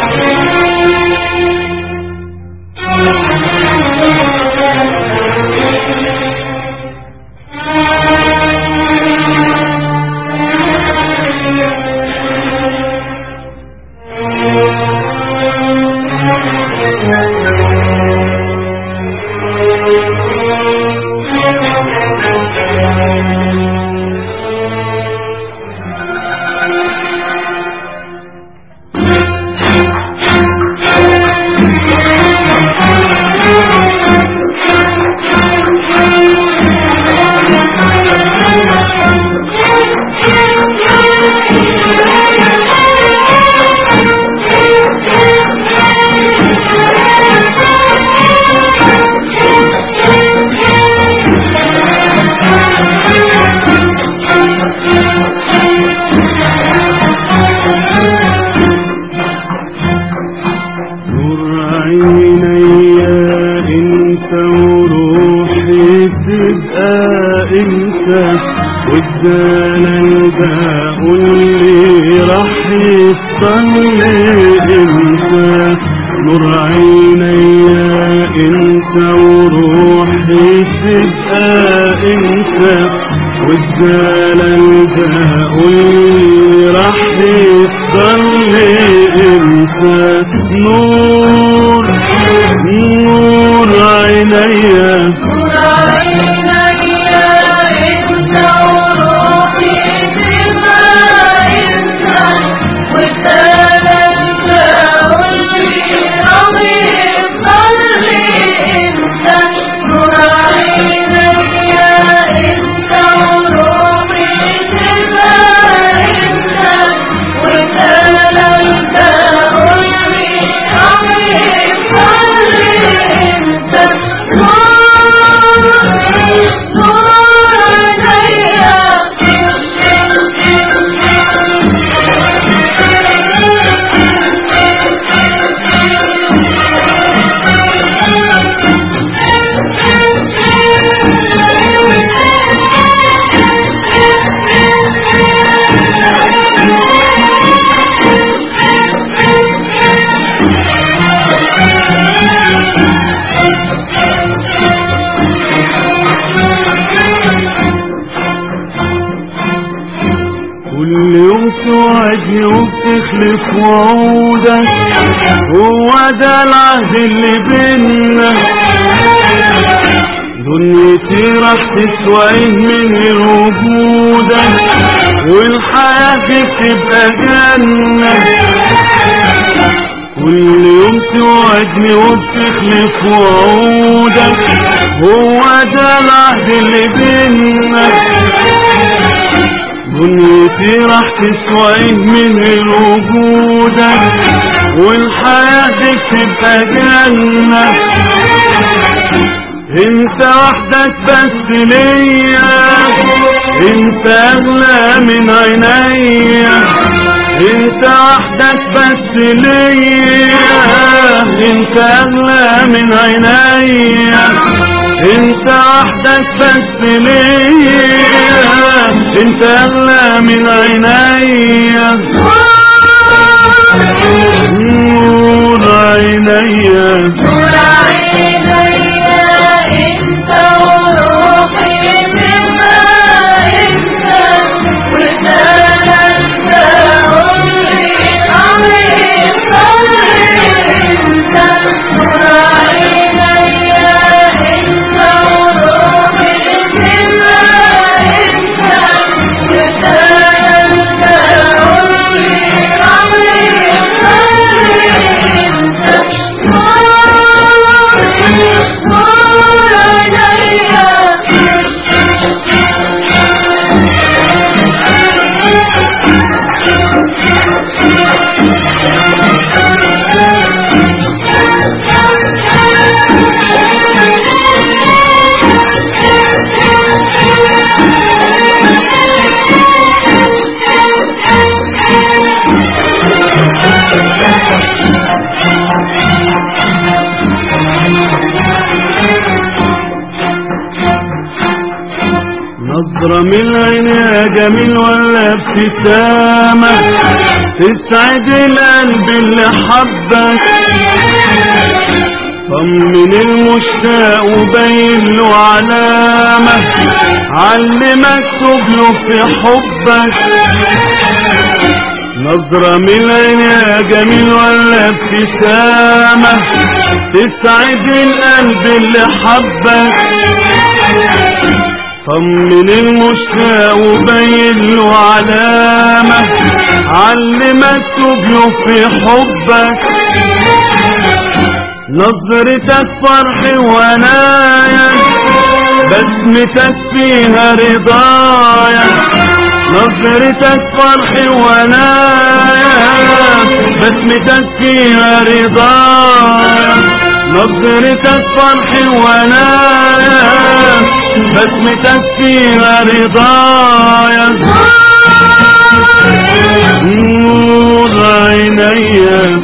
نور عيني انت وروحي تبقى انت والزلال ده قولي راح يصلي انت نور عيني انت وروحي تبقى انت والزلال ده قولي راح يصلي انت نور نور عيني كل يوم توعدني وبتخلف وعودك هو ده العهد اللي بينا دنيتي راح تسوى من غير وجودك والحياة دي بتبقى جنة كل يوم توعدني وبتخلف وعودك هو ده العهد اللي بينا دنيتي راح تسوى من غير وجودك والحياة دي بتبقى جنة انت وحدك بس ليا انت اغلى من عينيا انت وحدك بس ليا انت اغلى من عينيا انت وحدك بس ليا انت اغلى من عينيا نور عينيا نظرة من العين يا جميل ولا ابتسامة تسعد القلب اللي حبك طمن المشتاق وبين له علامة علم اكتب له في حبك نظرة من العين يا جميل ولا ابتسامة تسعد القلب اللي حبك طمن المشتاق وبين له علامة علم اكتب له في حبك نظرتك فرح ونايا بسمتك فيها رضايا نظرتك فرح ونايا بسمتك فيها رضايا نظرتك فرح ونايا بسمتك فيها رضايا نور عينيا